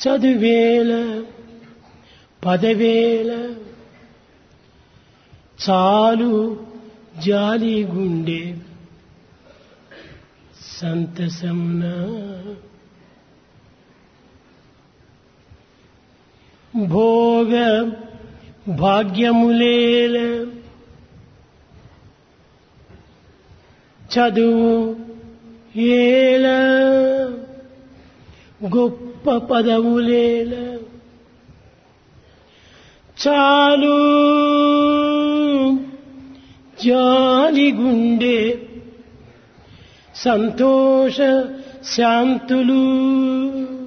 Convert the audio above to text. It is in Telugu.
చదువేల పదవేల చాలు జాలి గుండె సంతసమున భోగ భాగ్యములేల చదువు ఏల గొప్ప పదవులేల చాలు జాలి గుండె సంతోష శాంతులు